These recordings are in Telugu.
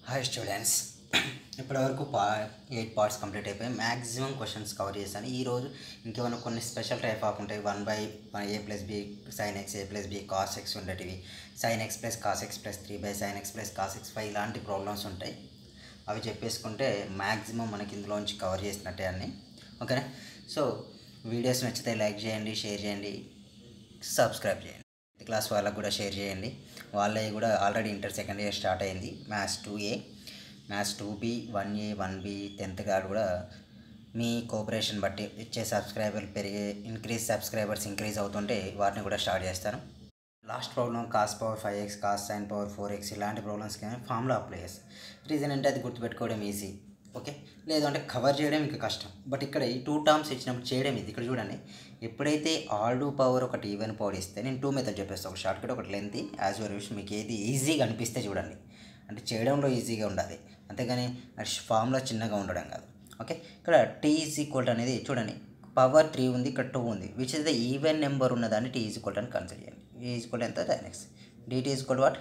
హాయ్ స్టూడెంట్స్ ఇప్పటివరకు పా ఎయిట్ పార్ట్స్ కంప్లీట్ అయిపోయాయి మ్యాక్సిమం క్వశ్చన్స్ కవర్ చేశాను ఈరోజు ఇంకేమైనా కొన్ని స్పెషల్ టైప్ ఆఫ్ ఉంటాయి one by A plus B sine X A plus B cos X ఉండేటివి sine X plus cos X plus three by sine X plus cos X five ఇలాంటి ప్రాబ్లమ్స్ ఉంటాయి అవి చెప్పేసుకుంటే మ్యాక్సిమం మనకి ఇందులోంచి కవర్ చేసినట్టే అన్ని ఓకేనా సో వీడియోస్ నచ్చితే లైక్ చేయండి షేర్ చేయండి సబ్స్క్రైబ్ చేయండి క్లాస్ వాళ్ళకు కూడా షేర్ చేయండి వాళ్ళవి కూడా already inter second year start అయింది maths two A maths two B one A one B tenth గార్డ్ కూడా మీ కోఆపరేషన్ బట్టి ఇచ్చే సబ్స్క్రైబర్లు పెరిగే ఇంక్రీజ్ సబ్స్క్రైబర్స్ ఇంక్రీజ్ అవుతుంటే వాటిని కూడా స్టార్ట్ చేస్తాను last problem cos power five X cos sine power four X ఇలాంటి ప్రాబ్లమ్స్ కానీ ఫామ్లో అప్లై చేస్తాయి రీజన్ అంటే అది గుర్తుపెట్టుకోవడం ఈజీ ఓకే లేదు అంటే కవర్ చేయడం ఇంకా కష్టం బట్ ఇక్కడ ఈ టూ టర్మ్స్ ఇచ్చినప్పుడు చేయడం ఇది ఇక్కడ చూడండి ఎప్పుడైతే ఆల్డూ పవర్ ఒకటి ఈవెన్ పవర్ ఇస్తే నేను టూ మెథడ్ చెప్పేస్తాను ఒక షార్ట్ కట్ ఒకటి లెంత్ యాజ్ యువర్ విష్ మీకు ఏది ఈజీగా అనిపిస్తే చూడండి అంటే చేయడంలో ఈజీగా ఉండాలి అంతేగాని ఫామ్లో చిన్నగా ఉండడం కాదు ఓకే ఇక్కడ టీ ఈజ్ ఈక్వల్ అనేది చూడండి పవర్ త్రీ ఉంది ఇక్కడ టూ ఉంది which is the even number ఉన్నదాన్ని టీ ఈజ్ ఈక్వల్ అని కన్సిడర్ చేయండి ఈ ఈక్వల్ ఎంత ten X DT equal what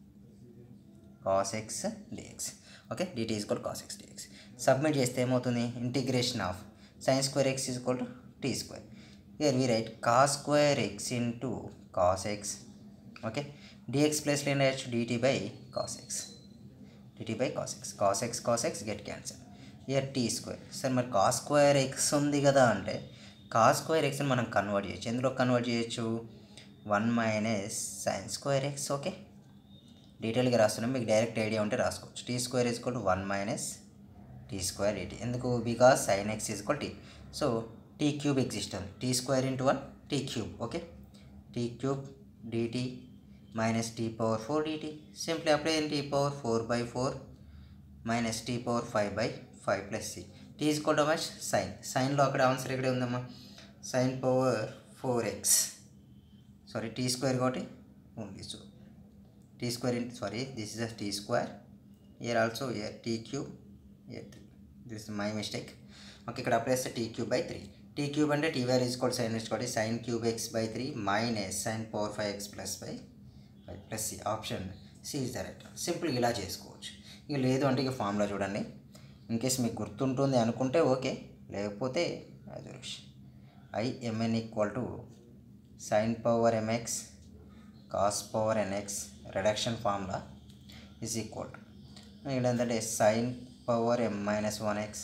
cos X dx okay DT equal cos X DX submit చేస్తే ఏమవుతుంది integration of sine square X equal to T square here we write cos square X into cos X okay DX ప్లస్లో ఏం రాయొచ్చు DT by cos X DT by cos X cos X cos X get cancel here T square sir మరి కాస్ స్క్వేర్ ఎక్స్ ఉంది కదా అంటే కాస్ స్క్వేర్ ఎక్స్ని మనం కన్వర్ట్ చేయొచ్చు ఎందులో కన్వర్ట్ చేయొచ్చు one minus sine square X okay డీటెయిల్గా రాస్తున్నాం మీకు డైరెక్ట్ ఐడియా ఉంటే రాసుకోవచ్చు T square is equal to one minus tea square DT ఎందుకు because sine X is equal T so T cube exist ఉంది T square into one T cube okay T cube DT minus T power four DT simply apply T power four by four minus T power five by five plus C tea is equal to much sine సైన్లో అక్కడ ఆన్సర్ ఎక్కడే ఉందమ్మా sine power four X sorry T square కాబట్టి ఉంది so T square in sorry this is a T square here also here T cube here three this my mistake okay ఇక్కడ అప్లై చేస్తే T cube by three T cube అంటే T value is equal sine X కాబట్టి sine cube X by three minus sine power five X plus by five plus C option C is direct simple ఇలా చేసుకోవచ్చు ఇక లేదు అంటే ఇక ఫామ్లో చూడండి ఇన్ కేస్ మీకు గుర్తుంటుంది అనుకుంటే ఓకే లేకపోతే అది I MN equal to sine power MX cos power NX reduction formula is equal to ఇక్కడ ఏంటంటే sine power M minus one X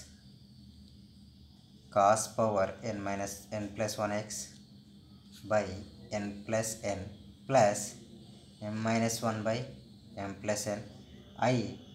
cos power N minus N plus one X by N plus N plus M minus one by M plus N I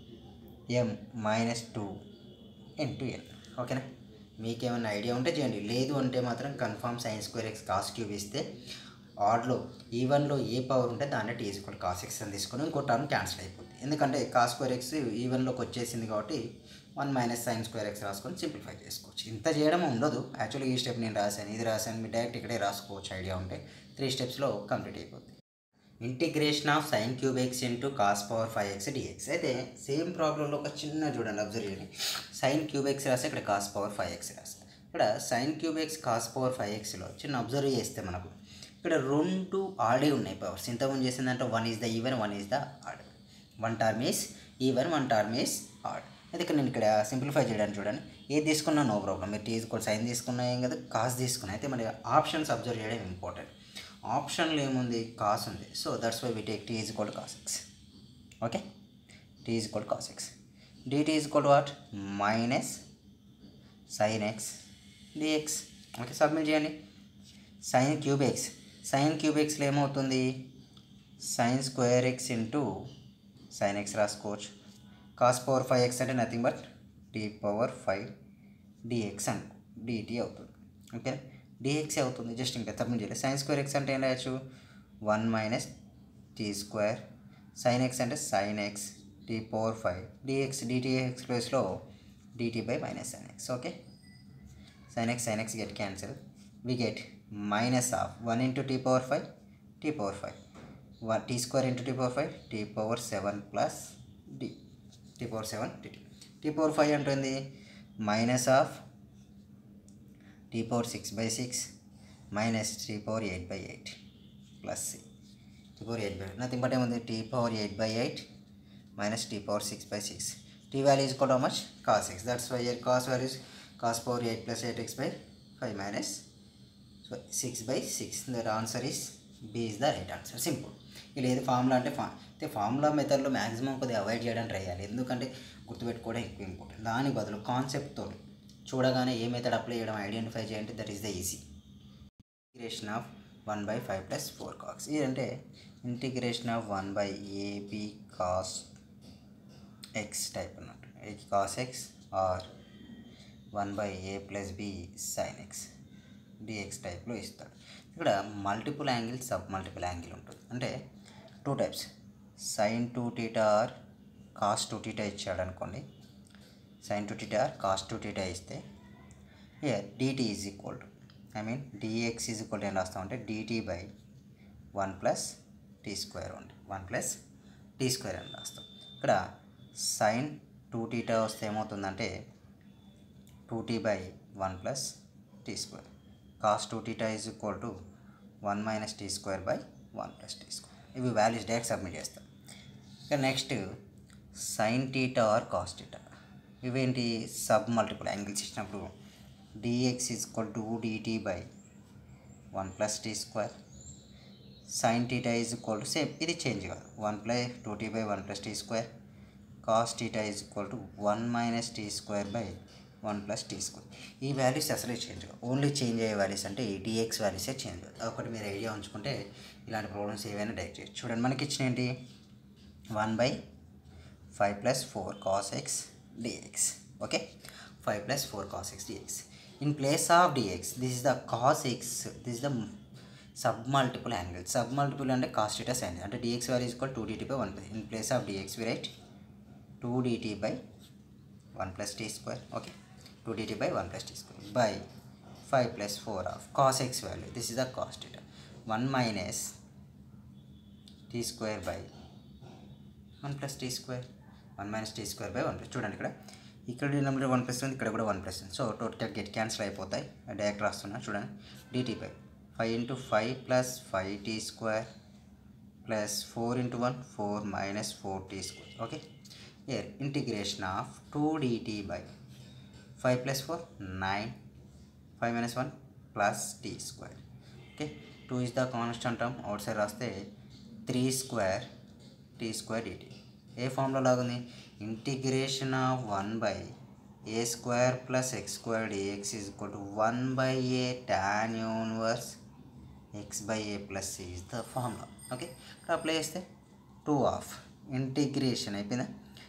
M minus two into N ఓకేనా మీకేమైనా ఐడియా ఉంటే చేయండి లేదు అంటే మాత్రం confirm sine square X cos cube ఇస్తే ఆడ్లో ఈవెన్లో ఏ పవర్ ఉంటే దాన్ని టీ ఈక్వల్ కాస్ ఎక్స్ అని తీసుకొని ఇంకో టర్మ్ క్యాన్సిల్ అయిపోతుంది ఎందుకంటే కాస్ స్క్వేర్ ఎక్స్ ఈవెన్లోకి వచ్చేసింది కాబట్టి one minus sine square X రాసుకొని సింప్లిఫై చేసుకోవచ్చు ఇంత చేయడం ఉండదు యాక్చువల్లీ ఈ స్టెప్ నేను రాశాను ఇది రాశాను మీరు డైరెక్ట్ ఇక్కడే రాసుకోవచ్చు ఐడియా ఉంటే త్రీ స్టెప్స్లో కంప్లీట్ అయిపోతుంది integration of sine cube X into cos power five X DX అయితే సేమ్ ప్రాబ్లంలో ఒక చిన్న చూడండి అబ్జర్వ్ చేయండి సైన్ క్యూబ్ ఎక్స్ రాస్తే ఇక్కడ కాస్ పవర్ ఫైవ్ ఎక్స్ రాస్తే ఇక్కడ sine cube X cos power five ఎక్స్లో చిన్న అబ్జర్వ్ చేస్తే మనకు ఇక్కడ రెండు ఆడే ఉన్నాయి పవర్స్ ఇంతకుముందు చేసిందంటే one is the even one is the odd one term is even one term is odd అయితే ఇక్కడ నేను ఇక్కడ సింప్లిఫై చేయడానికి చూడండి ఏది తీసుకున్నా నో ప్రాబ్లం మీరు తీసుకోండి సైన్ తీసుకున్నా ఏం కదా కాస్ తీసుకున్నా అయితే మరి ఆప్షన్స్ అబ్జర్వ్ చేయడం ఇంపార్టెంట్ ఆప్షన్లో ఏముంది కాస్ ఉంది so that's why we take T is equal cos X okay T is equal cos X DT is equal what minus sine X dx okay submit చేయండి sine cube X sine cube ఎక్స్లో ఏమవుతుంది sine square X into sine X రాసుకోవచ్చు కాస్ పవర్ ఫైవ్ ఎక్స్ అంటే nothing but T power five DX అను డిటీ అవుతుంది ఓకే డిఎక్స్ అవుతుంది జస్ట్ ఇంకా తప్పని చేయలేదు సైన్ స్క్వేర్ ఎక్స్ అంటే ఏం రాయొచ్చు one minus tea square sine X అంటే sine X T power five DX DTX ప్లేస్లో DT by minus sine X okay sine X sine X get cancel we get minus of one into T power five T power five one T square into T power five T power seven plus D T power seven T T power five ఉంటుంది minus of T power six by six minus T power eight by eight plus C T power eight by nothing but ఏముంది T power eight by eight minus t power 6 by 6 t value is equal to how much cos x that's why your cos value is cos power 8 plus 8x by 5 minus so six by six there answer is B is the right answer simple ఇలా ఏది ఫార్ములా అంటే ఫా అయితే ఫార్ములా మెథడ్లో మ్యాక్సిమం కొద్దిగా అవాయిడ్ చేయడానికి ట్రై చేయాలి ఎందుకంటే గుర్తుపెట్టుకోవడం ఎక్కువ ఇంపార్టెంట్ దాని బదులు కాన్సెప్ట్తో చూడగానే ఏ మెథడ్ అప్లై చేయడం ఐడెంటిఫై చేయండి that is the easy integration of one by five plus four cos X ఇది అంటే integration of one by AB cos X type అన్నట్టు A cos X or one by A plus B sine X DX టైప్లో ఇస్తాడు ఇక్కడ multiple angle sub multiple angle ఉంటుంది అంటే two types sine two theta or cos two theta ఇచ్చాడు అనుకోండి sine two theta or cos two theta ఇస్తే here dt is equal to I mean dx is equal to ఏం రాస్తామంటే dt by one plus t square ఉంది వన్ ప్లస్ టీ స్క్వేర్ అని రాస్తాం ఇక్కడ సైన్ టూ టీటా వస్తే ఏమవుతుందంటే two t by one plus t square cos two theta is equal to one minus tea square by one plus t square ఇవి వాల్యూస్ డైరెక్ట్ సబ్మిట్ చేస్తాం ఇక next sine theta or cos theta ఇవేంటి సబ్ మల్టిపుల్ యాంగిల్స్ ఇచ్చినప్పుడు dx is equal to dt by one plus t square sine theta is equal to same ఇది చేంజ్ కాదు one plus two t by one plus t square cos theta is equal to one minus tea square by one plus t square ఈ వాల్యూస్ అసలే చేంజ్ కావు ఓన్లీ చేంజ్ అయ్యే వాల్యూస్ అంటే ఈ డిఎక్స్ వాల్యూసే చేంజ్ కాదు ఒకటి మీరు ఐడియా ఉంచుకుంటే ఇలాంటి ప్రాబ్లమ్స్ ఏవైనా డైరెక్ట్ చేయొచ్చు చూడండి మనకి ఇచ్చిన ఏంటి one by five plus four cos X dx okay five plus four cos X dx in place of dx this is the cos x this is the sub multiple angle sub multiple అంటే కాస్ టీటా సైన్ అంటే dx value is equal to dt by one in place of dx we write two dt by one plus t square okay two dt by one plus t square by five plus four of cos x value this is the cos theta one minus tea square by one plus t square one minus tea square by one plus చూడండి ఇక్కడ ఇక్కడ నెంబర్ వన్ ప్లస్ ఉంది ఇక్కడ కూడా వన్ ప్లస్ ఉంది సో టోటల్ గెట్ క్యాన్సిల్ అయిపోతాయి డైరెక్ట్ రాస్తున్నా చూడండి dt by five into five plus five t square plus four into one four minus four t square okay here integration of 2 dt by 5 plus 4 9 5 minus 1 plus t square okay 2 is the constant term outside రాస్తే 3 square t square dt ఏ ఫామ్లో లాగుంది integration of one by a square plus x square dx is equal to one by a tan inverse x by A plus is the formula okay ఇక్కడ అప్లై చేస్తే టూ ఆఫ్ ఇంటిగ్రేషన్ అయిపోయిందా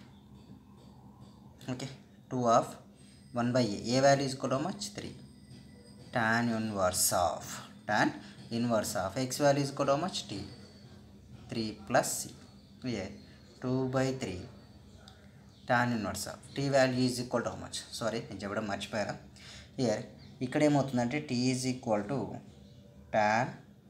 okay two of one by a a value is కూడా much three tan inverse of tan inverse of x value is కూడా much t three plus c a two by three tan inverse of t value is equal to how much sorry నేను చెప్పడం మర్చిపోయారా ఇయర్ ఇక్కడ ఏమవుతుందంటే t is equal to tan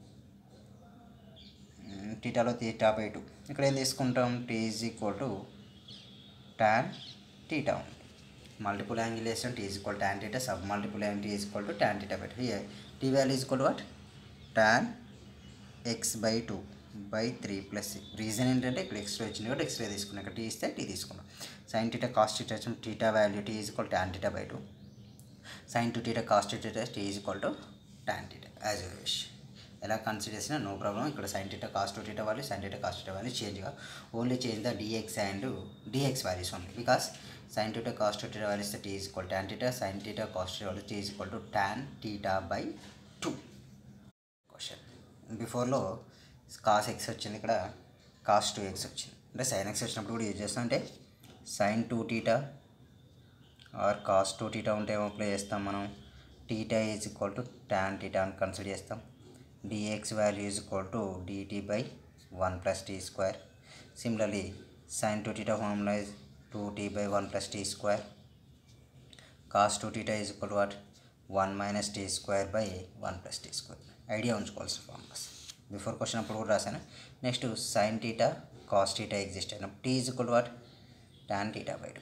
టీటాలో టీటా బై టూ ఇక్కడ ఏం తీసుకుంటాం t is equal to tan theta ఉంది మల్టిపుల్ యాంగిల్ వేస్తాం t is equal tan theta sub multiple angle is equal to tan theta by two here t value is equal to what tan x by two by three plus reason ఏంటంటే ఇక్కడ ఎక్స్ట్రా వచ్చింది కాబట్టి ఎక్స్ట్రా తీసుకున్నాం ఇక్కడ టీ ఇస్తే టీ తీసుకున్నాం సైన్ టీటా కాస్ట్ టీటా వచ్చిన theta value t is equal tan theta by two sine two theta cos theta t is equal to tan theta as you wish ఎలా కన్సిడర్ చేసినా నో ప్రాబ్లం ఇక్కడ sine theta cos theta value sine theta cos theta value చేంజ్గా only change the dx and dx values only because sine theta cos theta values t is equal tan theta sine theta cos theta value t is equal to tan theta by two question బిఫోర్లో కాస్ ఎక్స్ వచ్చింది ఇక్కడ కాస్ టూ ఎక్స్ వచ్చింది అంటే సైన్ ఎక్స్ వచ్చినప్పుడు కూడా యూజ్ చేస్తాం అంటే sine two theta or cos two theta ఉంటే ఏమో అప్లై చేస్తాం మనం theta is equal to tan theta అని కన్సిడర్ చేస్తాం dx value is equal to dt by one plus t square similarly sine two theta formula is two t by one plus t square cos two theta is equal to what one minus tea square by one plus t square idea ఉంచుకోవాల్సిన ఫార్ములాస్ బిఫోర్ క్వశ్చన్ అప్పుడు కూడా రాశాను next sine theta cos theta exist అయినప్పుడు t is equal to what tan theta by two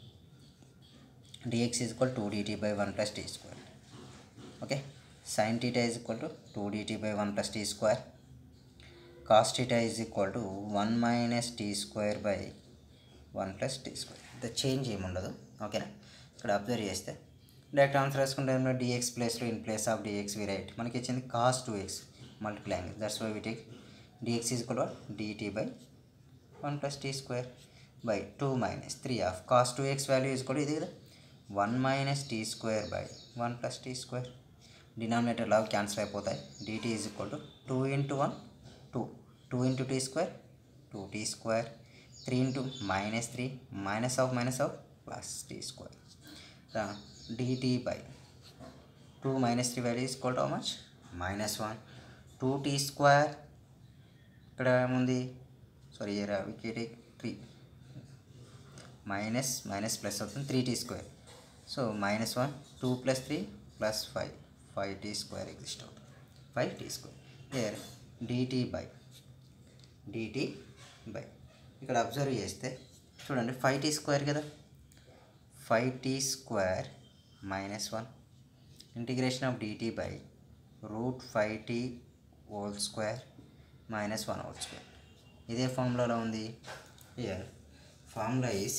dx is equal to 2 dt by 1 plus t square okay sin theta is equal to 2 dt by 1 plus t square cos theta is equal to 1 minus t square by one plus t square ఇంత చేంజ్ ఏమి ఉండదు ఓకేనా ఇక్కడ అబ్జర్వ్ చేస్తే డైరెక్ట్ ఆన్సర్ వేసుకుంటే డిఎక్స్ ప్లేస్లో in place of dx we write మనకి ఇచ్చింది cos two x multiplying that's why we take dx is కూడా dt by one plus t square by two minus three of cos two x value is కూడా ఇది కదా one minus tea square by one plus t square denominator లాగా క్యాన్సిల్ అయిపోతాయి dt is equal to two into one two two into t square two t square three into minus three minus of minus of plus t square dt by two minus three value is equal to much minus one two t square ఇక్కడ ఏముంది sorry we get three minus minus plus అవుతుంది three t square so minus one two plus three plus five five t square exist అవుతుంది five t square here dt by dt by ఇక్కడ అబ్జర్వ్ చేస్తే చూడండి ఫైవ్ టీ స్క్వేర్ కదా five t square minus one integration of dt by root five t whole square minus one whole square ఇదే ఫార్ములాలో ఉంది here formula is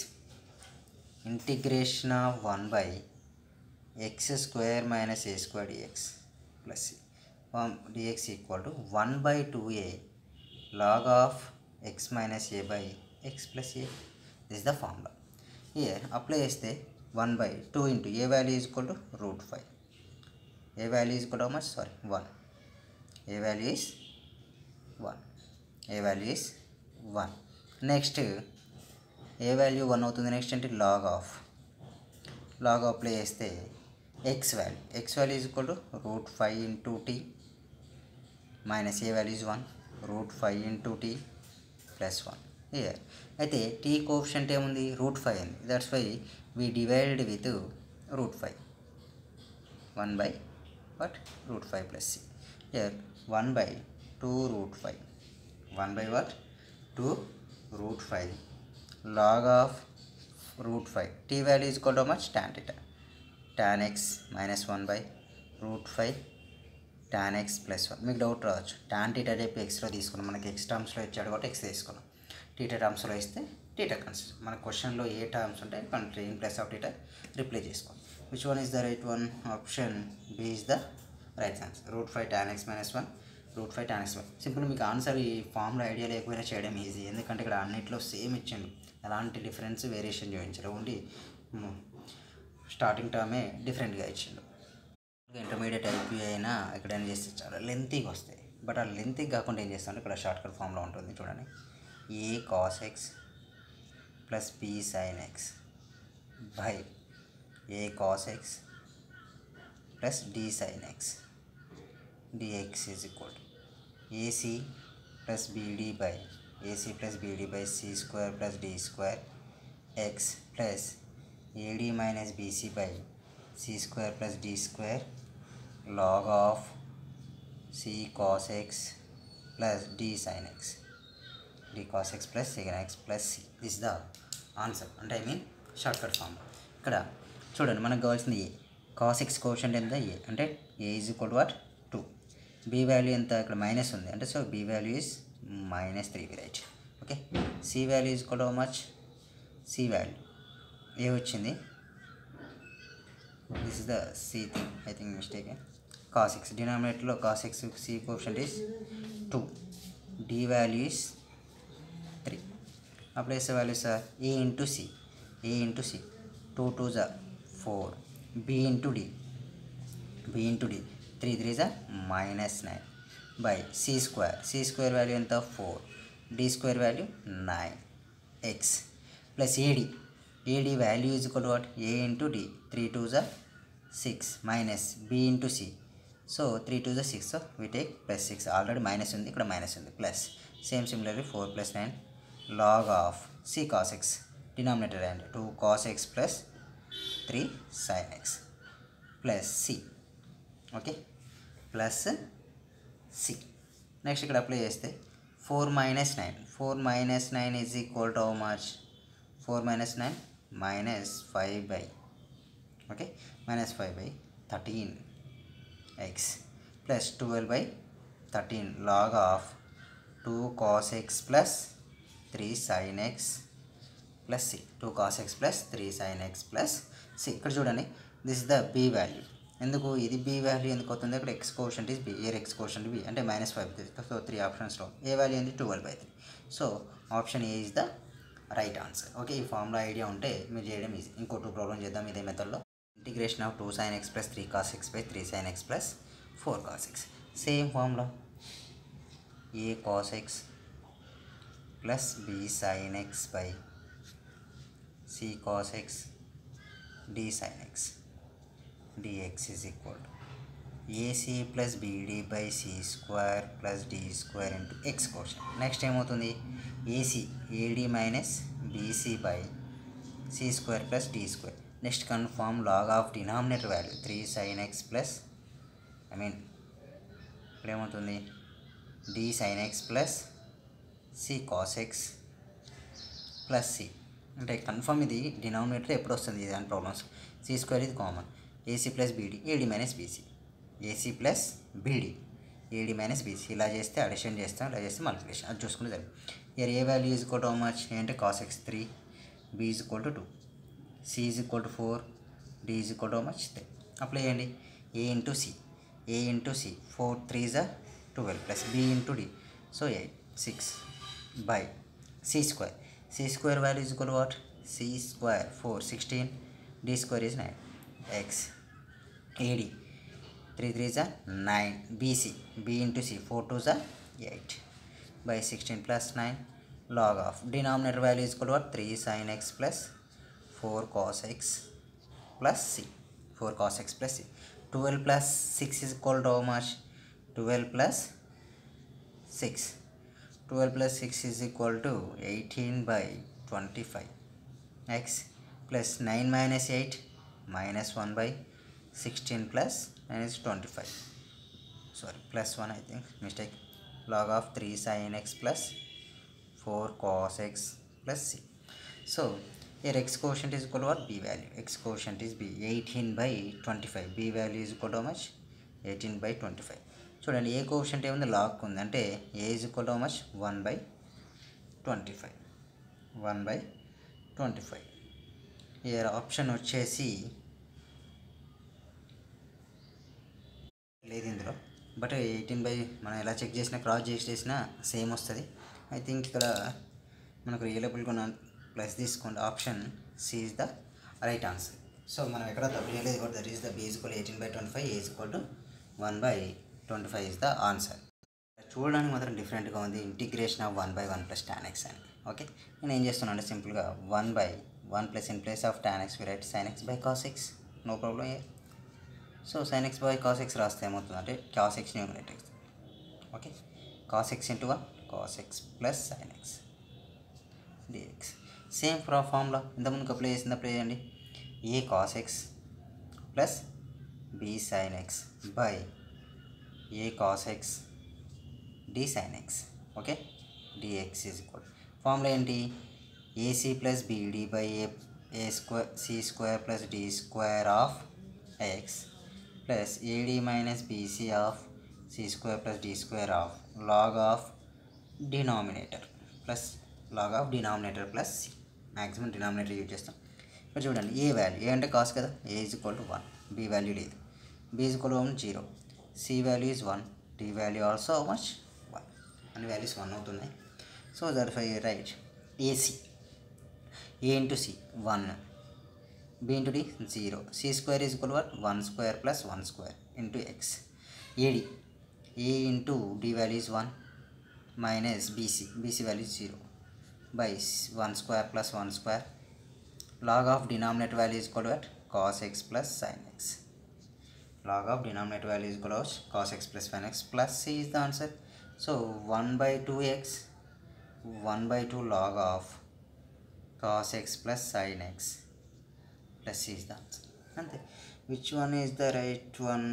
integration of one by x square minus a square dx plus dx equal to one by two a log of x minus a by x plus a this the formula here apply చేస్తే one by two into a value is equal to root five a value is equal to much sorry one a value is one a value is one next a value one అవుతుంది నెక్స్ట్ అంటే లాగ్ ఆఫ్ లాగ్ అప్లై చేస్తే x value x value is equal to root five into t minus a value is one root five into t plus one here అయితే టీ కోఫిషియంట్ ఏముంది రూట్ ఫైవ్ ఉంది that's why we divided with root five one by but root five plus c here one by two root five one by what two root five log of root 5 t value is equal to how much tan theta tan x minus 1 by root 5 tan x plus 1 మీకు డౌట్ రావచ్చు tan theta చెప్పి ఎక్స్లో తీసుకున్నాం మనకి ఎక్స్ టర్మ్స్లో ఇచ్చాడు కాబట్టి ఎక్స్ తీసుకున్నాం టీటా టర్మ్స్లో ఇస్తే టీటా కన్సిడర్ మన క్వశ్చన్లో ఏ టర్మ్స్ ఉంటాయి కంట్రీ in plus of theta reply చేసుకోండి which one is the right one option b is the right answer root five tan x minus one root five tan x one simple మీకు ఆన్సర్ ఈ ఫామ్లో ఐడియా లేకపోయినా చేయడం ఈజీ ఎందుకంటే ఇక్కడ అన్నిట్లో సేమ్ ఇచ్చిండు ఎలాంటి డిఫరెన్స్ వేరియేషన్ చూపించారు ఓన్లీ స్టార్టింగ్ టర్మే డిఫరెంట్గా ఇచ్చిండు ఇంటర్మీడియట్ ఐపీ అయినా ఇక్కడ ఏం చేస్తే చాలా లెంతీగా వస్తాయి బట్ ఆ లెంతీగా కాకుండా ఏం చేస్తాను ఇక్కడ షార్ట్ కట్ ఫామ్లో ఉంటుంది చూడండి a cos X plus B sine x by a cos X plus d sine x dx is equal to AC plus BD by AC plus BD by C square plus D square x plus AD minus BC by C square plus D square log of C cos x plus D sin x D cos x plus sin x plus C this is the answer అంటే I mean short cut form ఇక్కడ చూడండి మనకు కావాల్సింది ఏ కాస్ ఎక్స్ కోషన్ ఎంత ఏ అంటే a is equal to what two b value ఎంత ఇక్కడ మైనస్ ఉంది అంటే so b value is minus three right okay c value is కూడా మచ్ సి వాల్యూ ఏ వచ్చింది this is the c thing I think mistake cos x డినామినేటర్లో కాస్ ఎక్స్ సి కోషన్ is two d value is three అప్పుడు వేసే value sir a into c a into c two two జా four B into d b into d three three జా minus nine by c square c square value ఎంత four d square value nine x plus ad ad value is equal what a into d three two జా six minus b into c so three two జా six so we take plus six already minus ఉంది ఇక్కడ మైనస్ ఉంది plus same similarly four plus nine log of c cos x denominator and two cos X plus three sine X plus c okay plus c next ఇక్కడ అప్లై చేస్తే four minus nine four minus nine is equal to how much four minus nine minus five by okay minus five by thirteen x plus twelve by thirteen log of two cos X plus three sine X plus c two cos X plus three sine X plus c ఇక్కడ చూడండి this is the b value ఎందుకు ఇది బి వాల్యూ ఎందుకు అవుతుంది ఇక్కడ x quotient is b here x quotient b అంటే మైనస్ ఫైవ్ సో త్రీ ఆప్షన్స్లో ఏ వాల్యూ ఏంది twelve by three so option a is the right answer okay ఈ ఫార్ములా ఐడియా ఉంటే మీరు చేయడం ఈజీ ఇంకో టూ ప్రాబ్లం చేద్దాం ఇదే మెథడ్లో integration of two sine X plus three cos x by three sine X plus four cos x same formula a cos X plus B sine x by c cos x d sine x dx is equal to ac plus b d by c square plus d square into x question next ఏమవుతుంది a c a d minus b c by c square plus d square next confirm log of denominator value three sine X plus I mean ఇక్కడ ఏమవుతుంది d sine X plus c cos X plus c అంటే కన్ఫర్మ్ ఇది డినామినేటర్ ఎప్పుడు వస్తుంది ఇది అని ప్రాబ్లమ్స్ సి స్క్వేర్ ఇది common a c plus b d a d minus b c a c plus b d a d minus b c ఇలా చేస్తే అడిషన్ చేస్తాం ఇలా చేస్తే మల్టిప్లికేషన్ అది చూసుకుని సరే here a value is equal to how much ఏంటంటే cos x three b is equal to two c is equal to four d is equal to how much three apply చేయండి a into c a into c four three జా twelve plus b into d so eight six by c square c square value is equal what c square four sixteen d square is nine X AD three three జా nine b c b into c four two జా eight by sixteen plus nine log of denominator value is equal what three sine X plus four cos X plus c four cos X plus c twelve plus six is equal to how much twelve plus six twelve plus six is equal to eighteen by twenty five X plus nine minus eight minus one by sixteen plus minus twenty five sorry plus one I think mistake log of three sine X plus four cos X plus c so here x quotient is equal to what b value x quotient is b 18 by 25 b value is equal to how much 18 by 25 చూడండి ఏ కోషంట్ ఏముంది లాక్ ఉంది అంటే a is equal to how much one by twenty five one by twenty five here option వచ్చేసి లేదు ఇందులో బట్ ఎయిటీన్ బై మనం ఎలా చెక్ చేసినా క్రాస్ చేసి చేసినా సేమ్ వస్తుంది ఐ థింక్ ఇక్కడ మనకు రియలబుల్గా ఉన్న ప్లస్ తీసుకోండి option C is the right answer so మనం ఎక్కడ తప్పు చేయలేదు కూడా that is the b equal eighteen by twenty five a equal to one by twenty five is the answer చూడడానికి మాత్రం డిఫరెంట్గా ఉంది integration of one by one plus tan x అని ఓకే నేను ఏం చేస్తున్నాను అంటే సింపుల్గా one by one plus in place of tan x right sine x by cos x no problem a so sine x by cos x రాస్తే ఏమవుతుంది అంటే cos x numerator okay cos x into one cos X plus sine X d x same ఫ్రా ఫామ్లో ఇంతకుముందుకు అప్లై చేసింది అప్లై చేయండి a cos X plus B sine x by a cos x d sine X okay d x is equal formula ఏంటి a c plus b d by a a square c square plus d square of x plus a d minus BC of c square plus d square of log of denominator plus log of denominator plus c maximum denominator use చేస్తాం ఇక్కడ చూడండి ఏ వాల్యూ ఏ అంటే కాస్ కదా a is equal to one b value లేదు b is equal one zero c value is one d value also much one అన్ని వాల్యూస్ వన్ అవుతున్నాయి so therefore right a c a into c one b into d zero c square is equal what one square plus one square into x a d a into d value is one minus b c b c value zero by one square plus one square log of denominator value is equal to what cos x plus sin x log of denominator value is equal to cos x plus sin x plus c is the answer so 1 by 2x 1 by 2 log of cos x plus sin x plus c is the answer అంతే which one is the right one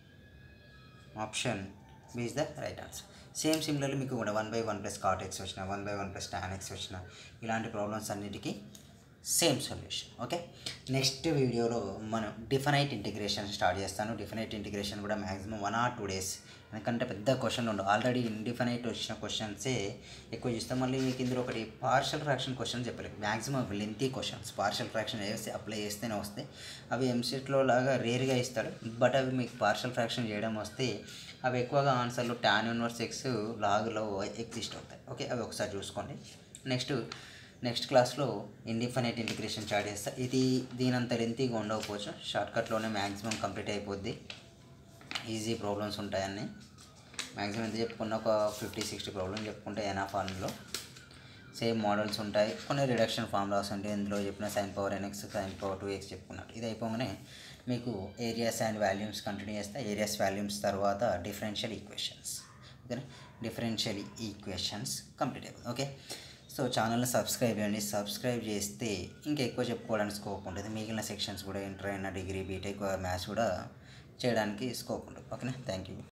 option b is the right answer same similarly మీకు కూడా one by one plus cot x వచ్చిన one by one plus tan x వచ్చిన ఇలాంటి ప్రాబ్లమ్స్ అన్నిటికీ సేమ్ సొల్యూషన్ ఓకే నెక్స్ట్ వీడియోలో మనం డిఫనైట్ ఇంటిగ్రేషన్ స్టార్ట్ చేస్తాను డిఫనైట్ ఇంటిగ్రేషన్ కూడా maximum one or two days ఎందుకంటే పెద్ద క్వశ్చన్లు ఉండవు ఆల్రెడీ ఇండిఫైనైట్ వచ్చిన క్వశ్చన్సే ఎక్కువ చూస్తాం మళ్ళీ మీకు ఇందులో ఒకటి పార్షల్ ఫ్రాక్షన్ క్వశ్చన్ చెప్పలేదు maximum lengthy questions partial fraction వేస్తే అప్లై చేస్తేనే వస్తాయి అవి ఎంసెట్లో లాగా రేర్గా ఇస్తాడు బట్ అవి మీకు పార్షల్ ఫ్రాక్షన్ చేయడం వస్తే అవి ఎక్కువగా ఆన్సర్లు టాన్ యూనివర్స్ ఎక్స్ లాగ్లో ఎగ్జిస్ట్ అవుతాయి ఓకే అవి ఒకసారి చూసుకోండి నెక్స్ట్ నెక్స్ట్ క్లాస్లో ఇండిఫైనైట్ ఇంటిగ్రేషన్ స్టార్ట్ చేస్తా ఇది దీనంత లెంతీగా ఉండకపోవచ్చు షార్ట్కట్లోనే మ్యాక్సిమం కంప్లీట్ అయిపోద్ది ఈజీ ప్రాబ్లమ్స్ ఉంటాయని మ్యాక్సిమం ఎంత చెప్పుకున్న ఒక ఫిఫ్టీ సిక్స్టీ ప్రాబ్లమ్స్ చెప్పుకుంటే ఎనా ఫార్మ్లో సేమ్ మోడల్స్ ఉంటాయి కొన్ని రిడక్షన్ ఫార్ములాస్ ఉంటాయి ఇందులో చెప్పిన sine power n x sine power two x చెప్పుకున్నట్టు ఇది అయిపోగానే మీకు ఏరియాస్ అండ్ వాల్యూమ్స్ కంటిన్యూ చేస్తే ఏరియాస్ వాల్యూమ్స్ తర్వాత డిఫరెన్షియల్ ఈక్వేషన్స్ ఓకేనా డిఫరెన్షియల్ ఈక్వేషన్స్ కంప్లీట్ అయిపోతుంది ఓకే సో ఛానల్ని సబ్స్క్రైబ్ చేయండి సబ్స్క్రైబ్ చేస్తే ఇంకా ఎక్కువ చెప్పుకోవడానికి స్కోప్ ఉంటుంది మిగిలిన సెక్షన్స్ కూడా ఇంటర్ అయినా డిగ్రీ బీటెక్ మ్యాథ్స్ కూడా చేయడానికి స్కోప్ ఉంటుంది ఓకేనా థ్యాంక్ యూ